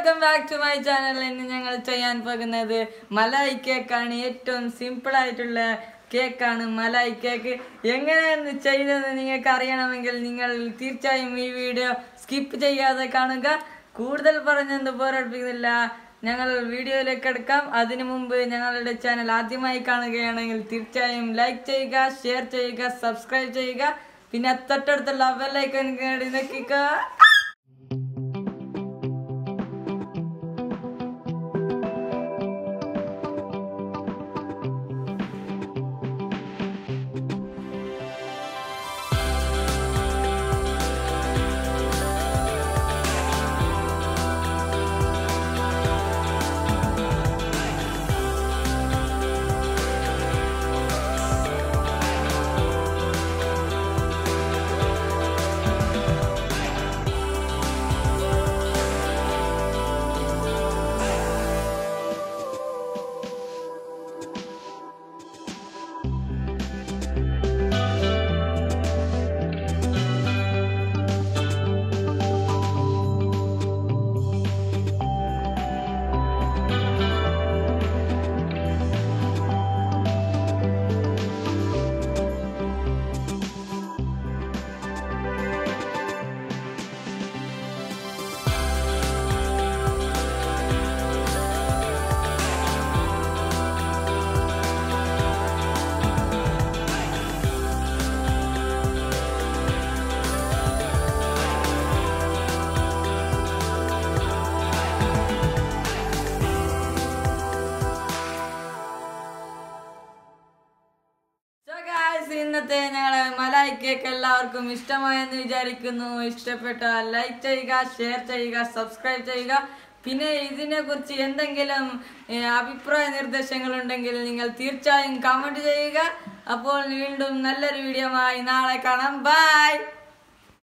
welcome back to my channel ഇന്ന് ഞങ്ങൾ ചെയ്യാൻ പോകുന്നത് മലായി കേക്കാണ് ഏറ്റവും സിമ്പിൾ ആയിട്ടുള്ള കേക്കാണ് മലായി കേക്ക് എങ്ങനെയാണ് ചെയ്യുന്നത് നിങ്ങൾക്ക് അറിയണമെങ്കിൽ നിങ്ങൾ തീർച്ചയായും ഈ വീഡിയോ സ്കിപ്പ് ചെയ്യാതെ കാണുക കൂടുതൽ പറഞ്ഞെന്ത് പോരടിപ്പിക്കുന്നില്ല ഞങ്ങൾ വീഡിയോയിലേക്ക് എടുക്കാം അതിനു മുമ്പ് ഞങ്ങളുടെ ചാനൽ ആദ്യമായി കാണുകയാണെങ്കിൽ തീർച്ചയായും ലൈക്ക് ചെയ്യുക ഷെയർ ചെയ്യുക സബ്സ്ക്രൈബ് ചെയ്യുക പിന്നെ തൊട്ടടുത്തുള്ള ബെല്ലൈക്കൺ നോക്കിക്കുക So guys, ഇന്നത്തെ ഞങ്ങളെ മലായി കേക്ക് എല്ലാവർക്കും ഇഷ്ടമായെന്ന് വിചാരിക്കുന്നു ഇഷ്ടപ്പെട്ടാൽ ലൈക്ക് ചെയ്യുക ഷെയർ ചെയ്യുക സബ്സ്ക്രൈബ് ചെയ്യുക പിന്നെ ഇതിനെ കുറിച്ച് എന്തെങ്കിലും ഏ, അഭിപ്രായ നിർദ്ദേശങ്ങൾ ഉണ്ടെങ്കിൽ നിങ്ങൾ തീർച്ചയായും കമന്റ് ചെയ്യുക അപ്പോൾ വീണ്ടും നല്ലൊരു വീഡിയോ നാളെ കാണാം ബൈ